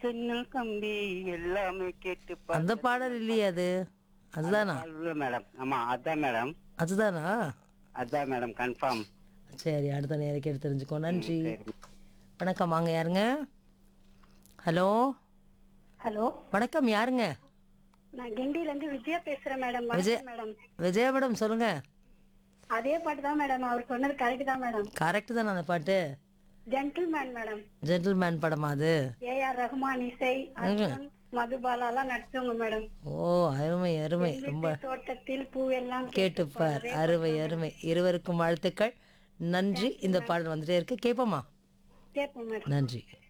தென்னல் கம்பி எல்லாமே கேட்டு பா- அந்த பாடல் இல்லையே அது அதுதானா இல்ல மேடம் ஆமா அதான் மேடம் அதுதானா அதான் மேடம் கன்ஃபார்ம் சரி அடுத்த நேரம் கேட்டு தெரிஞ்சுக்கோ நன்றி வணக்கம் வாங்க யாருங்க ஹலோ ஹலோ வணக்கம் யாருங்க நான் கிண்டில இருந்து விஜயா பேசுறேன் மேடம் விஜய் வணக்கம் மேடம் விஜயா மேடம் சொல்லுங்க அதே பாட்டு தான் மேடம் அவர் சொன்னது கரெக்ட் தான் மேடம் கரெக்ட் தானே அந்த பாட்டு ஜென்டில்மேன் மேடம் ஜென்டில்மேன் படமா அது ஏஆர் ரஹ்மான் இசை அர்ஜுன் மதுபாலா எல்லாம் நடிச்சவங்க மேடம் ஓ அருமை அருமை ரொம்ப தோட்டத்தில் பூவெல்லாம் கேட்டுப்பார் அருமை அருமை இருவருக்கும் வாழ்த்துக்கள் நன்றி இந்த பாடல் வந்துட்டே இருக்கு கேட்போமா கேட்போம் மேடம் நன்றி